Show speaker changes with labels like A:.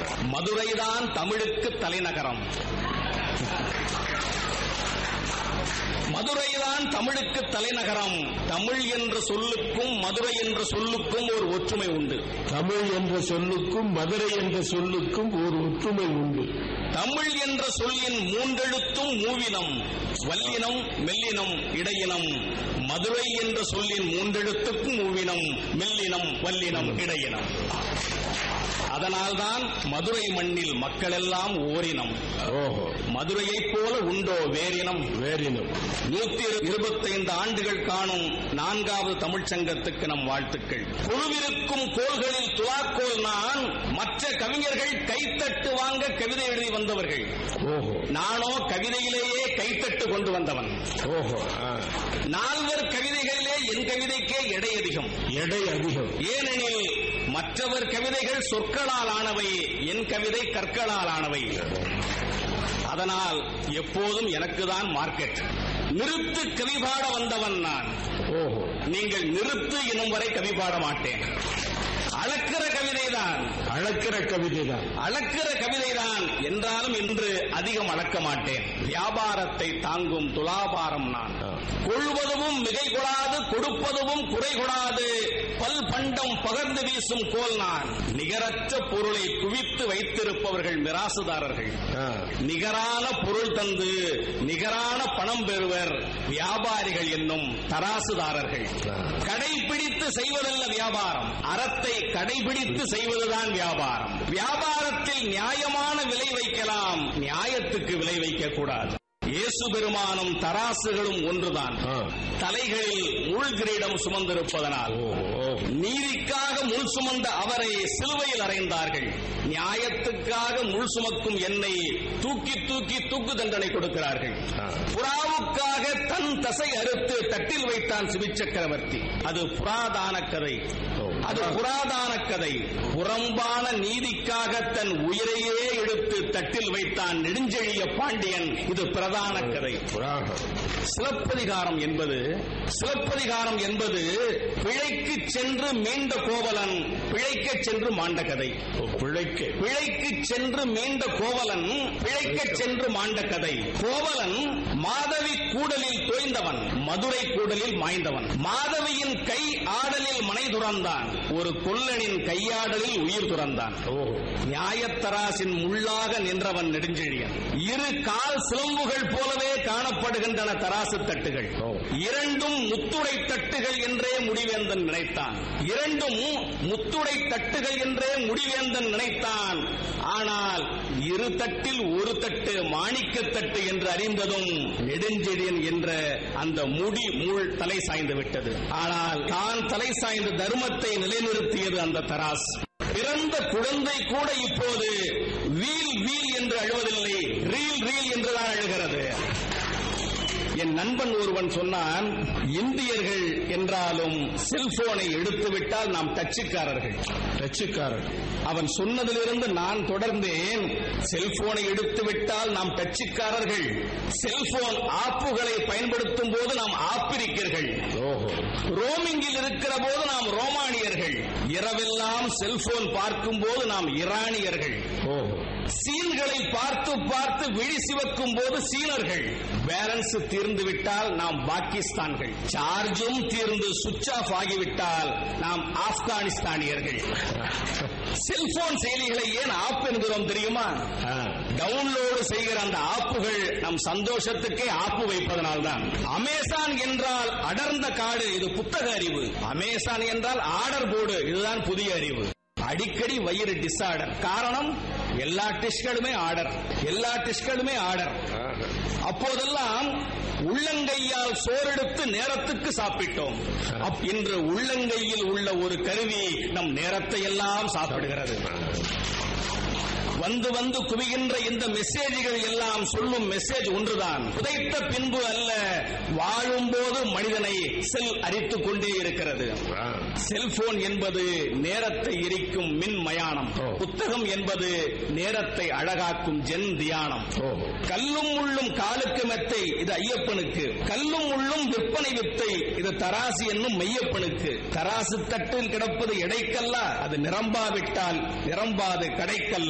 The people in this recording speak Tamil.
A: மதுரைதான் தமிழுக்கு தலைநகரம் மதுரைதான் தமிழுக்கு தலைநகரம் தமிழ் என்ற சொல்லுக்கும் மதுரை என்ற சொல்லுக்கும் ஒரு ஒற்றுமை உண்டு
B: தமிழ் என்ற சொல்லுக்கும் மதுரை என்ற சொல்லுக்கும் ஒரு ஒற்றுமை உண்டு
A: தமிழ் என்ற சொல்லின் மூன்றெழுத்தும் மூவினம் வல்லினம் மெல்லினம் இடையினம் மதுரை என்ற சொல்லின் மூன்றெழுத்துக்கும் மூவினம் மெல்லினம் வல்லினம் இடையினம் அதனால்தான் மதுரை மண்ணில் மக்களெல்லாம் ஓரினம்
B: ஓஹோ
A: மதுரையைப் போல உண்டோ வேறினம்
B: வேறினம்
A: நூத்தி இருபத்தைந்து ஆண்டுகள் காணும் நான்காவது தமிழ்ச் சங்கத்துக்கு நம் வாழ்த்துக்கள் குழுவிருக்கும் கோள்களில் துலாக்கோல் நான் மற்ற கவிஞர்கள் கைத்தட்டு வாங்க கவிதை எழுதி வந்தவர்கள்
B: ஓஹோ
A: நானோ கவிதையிலேயே கைத்தட்டு கொண்டு வந்தவன்
B: ஓஹோ ஆ.
A: நால்வர் கவிதைகளிலே என் கவிதைக்கே எடை அதிகம்
B: எடை அதிகம்
A: ஏனெனில் மற்றவர் கவிதைகள் சொற்களால் ஆனவை என் கவிதை கற்களால் ஆனவை அதனால் எப்போதும் எனக்குதான் மார்க்கெட் நிறுத்து கவி பாட வந்தவன் நான்
B: ஓஹோ
A: நீங்கள் நிறுத்து எனும் வரை கவி பாட மாட்டேன் அளக்கிற கவிதைதான்
B: அளக்கிற கவிதைதான்
A: அளக்கிற கவிதைதான் என்றாலும் இன்று அதிகம் அளக்க மாட்டேன் வியாபாரத்தை தாங்கும் துலாபாரம் நான்
B: ஆ.
A: கொள்வதும் மிகை கொடாது கொடுப்பதும் குறை கொடாது பல் பண்டம் பகர்ந்து வீசும் கோல் நான் நிகரற்ற பொருளை குவித்து வைத்திருப்பவர்கள் மிராசுதாரர்கள்
B: ஆ.
A: நிகரான பொருள் தந்து நிகரான பணம் பெறுவர் வியாபாரிகள் என்னும் தராசுதாரர்கள்
B: ஆ.
A: கடைபிடித்து செய்வதல்ல வியாபாரம் அறத்தை கடைபிடித்து செய்வதுதான் வியாபாரம் வியாபாரத்தில் நியாயமான விலை வைக்கலாம் நியாயத்துக்கு விலை வைக்க கூடாது இயேசு பெருமானும் தராசுகளும் ஒன்றுதான்
B: ஆ.
A: தலைகளில் முள் கிரீடம் சுமந்திருப்பதனால்
B: ஓஹோ
A: நீதிக்காக முள் சுமந்த அவரை சிலுவையில் அறைந்தார்கள் நியாயத்துக்காக முள் சுமக்கும் என்னை தூக்கி தூக்கி தூக்கு தண்டனை கொடுக்கிறார்கள்
B: ஆ.
A: புறாவுக்காக தன் தசை அறுத்து தட்டில் வைத்தான் சிவி சக்கரவர்த்தி அது புராதான கதை
B: ஓ.
A: அது புராதான கதை புறம்பான நீதிக்காக தன் உயிரையே எடுத்து தட்டில் வைத்தான் நெடுஞ்செழிய பாண்டியன் இது பிரதான கதை
B: புராணம்
A: சிலப்பதிகாரம் என்பது சிலப்பதிகாரம் என்பது பிழைக்கு சென்று மீண்ட கோவலன் பிழைக்க சென்று மாண்ட கதை
B: ஓ, பிழைக்க
A: பிழைக்கு சென்று மீண்ட கோவலன் பிழைக்க சென்று மாண்ட கதை கோவலன் மாதவி கூடலில் தோய்ந்தவன் மதுரை கூடலில் மாய்ந்தவன் மாதவியின் கை ஆடலில் மனை துறந்தான் ஒரு கொல்லனின் கையாடலில் உயிர் துறந்தான்
B: ஓஹோ
A: நியாயத்தராசின் முள்ளாக நின்றவன் நெடுஞ்செழியன் இரு கால் சிலம்புகள் போலவே காணப்படுகின்றன தராசு தட்டுகள்
B: ஓ.
A: இரண்டும் முத்துடை தட்டுகள் என்றே முடிவேந்தன் நினைத்தான் இரண்டும் முத்துடை தட்டுகள் என்றே முடிவேந்தன் நினைத்தான் ஆனால் இரு தட்டில் ஒரு தட்டு மாணிக்கத் தட்டு என்று அறிந்ததும் நெடுஞ்செழியன் என்ற அந்த முடி முள் தலை சாய்ந்து விட்டது ஆனால் தான் தலை சாய்ந்த தர்மத்தை நிலைநிறுத்தியது அந்த தராஸ் பிறந்த குழந்தை கூட இப்போது வீல் வீல் என்று அழுவதில்லை ரீல் ரீல் என்றுதான் அழுகிறது என் நண்பன் ஒருவன் சொன்னான் இந்தியர்கள் என்றாலும் செல்போனை எடுத்துவிட்டால் நாம் டச்சுக்காரர்கள்
B: டச்சுக்காரன்
A: அவன் சொன்னதிலிருந்து நான் தொடர்ந்தேன் செல்போனை எடுத்து விட்டால் நாம் டச்சுக்காரர்கள் செல்போன் ஆப்புகளை பயன்படுத்தும் போது நாம் ஆப்பிரிக்கர்கள்
B: ஓஹோ
A: ரோமிங்கில் இருக்கிற போது நாம் ரோமானியர்கள் இரவெல்லாம் செல்போன் பார்க்கும் போது நாம் ஈரானியர்கள்
B: ஓஹோ
A: சீன்களை பார்த்து பார்த்து விழி சிவக்கும் போது சீனர்கள் பேலன்ஸ் தீர்ந்து விட்டால் நாம் பாகிஸ்தான்கள் சார்ஜும் தீர்ந்து சுவிட்ச் ஆஃப் ஆகிவிட்டால் நாம் ஆப்கானிஸ்தானியர்கள் செல்போன் செயலிகளை ஏன் ஆப் என்கிறோம் தெரியுமா
B: ஆ.
A: டவுன்லோடு செய்கிற அந்த ஆப்புகள் நம் சந்தோஷத்துக்கே ஆப்பு வைப்பதனால்தான் அமேசான் என்றால் அடர்ந்த காடு இது புத்தக அறிவு அமேசான் என்றால் ஆர்டர் போர்டு இதுதான் புதிய அறிவு அடிக்கடி வயிறு டிஸார்டர் காரணம் எல்லா டிஷ்களுமே ஆர்டர் எல்லா டிஷ்களுமே ஆர்டர்
B: ஆஹா.
A: அப்போதெல்லாம் உள்ளங்கையால் சோறெடுத்து நேரத்துக்கு சாப்பிட்டோம் அப்- இன்று உள்ளங்கையில் உள்ள ஒரு கருவி நம் நேரத்தை எல்லாம் சாப்பிடுகிறது வந்து வந்து குவிகின்ற இந்த மெசேஜ்கள் எல்லாம் சொல்லும் மெசேஜ் ஒன்றுதான் புதைத்த பின்பு அல்ல வாழும்போது மனிதனை செல் அரித்துக் கொண்டே இருக்கிறது
B: ஆ.
A: செல்போன் என்பது நேரத்தை எரிக்கும் மின் மயானம்
B: ஓ.
A: புத்தகம் என்பது நேரத்தை அழகாக்கும் ஜென் தியானம்
B: ஓஹோ
A: கல்லும் முள்ளும் காலுக்கு மெத்தை இது ஐயப்பனுக்கு கல்லும் முள்ளும் விற்பனை வித்தை இது தராசு என்னும் மெய்யப்பனுக்கு தராசு தட்டில் கிடப்பது எடைக்கல்ல அது நிரம்பாவிட்டால் நிரம்பாது கடைக்கல்ல